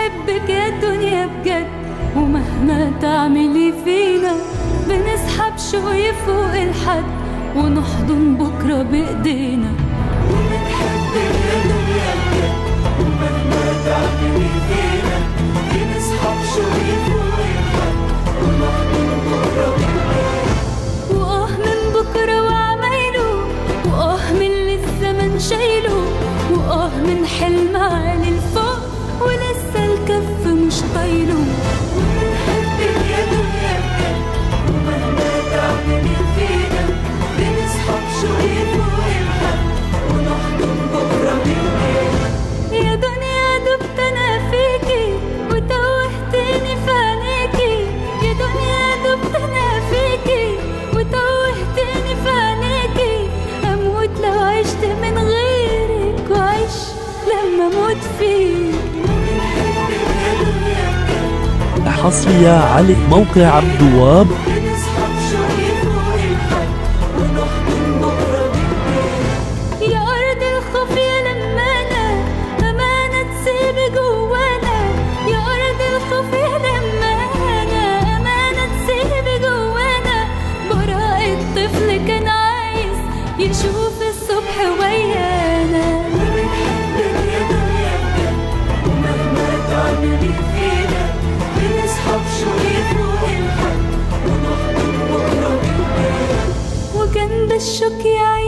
بنحبك يا دنيا بجد ومهما تعملي فينا بنسحب شوي فوق الحد ونحضن بكرة بإيدينا وبنحبك يا دنيا بجد ومهما تعملي فينا بنسحب شوي فوق الحد ونحضن بكرة بإيدينا وآه من بكرة وعمايله وآه من اللي الزمن شايله وآه من حلم عالي الفوق ولسه الكف مش طايله وبنحبك يا دنيا بجد ومهما تعملي فينا بنسحب شوي فوق الحد ونحضن بكرة بإيدينا يا دنيا دبت انا فيكي وتوهتني في عينيكي يا دنيا دبت انا فيكي وتوهتني في عينيكي اموت لو عشت من غيرك وعيش لما اموت فيك حصرية على موقع عبد الوهاب بنسحب شوي فوق الحد ونحضن بكرة بإيدينا يا أرض الخوف يا لمانة أمانة تسيبي جوانا يا أرض الخوف يا لمانة أمانة تسيبي جوانا براء الطفل كان عايز يشوف الصبح ويانا وبنحبك يا دنيا بجد ومهما تعملي فينا بنسحب شوي فوق الحد ونحضن بكرة بإيدينا وجنب الشوك يا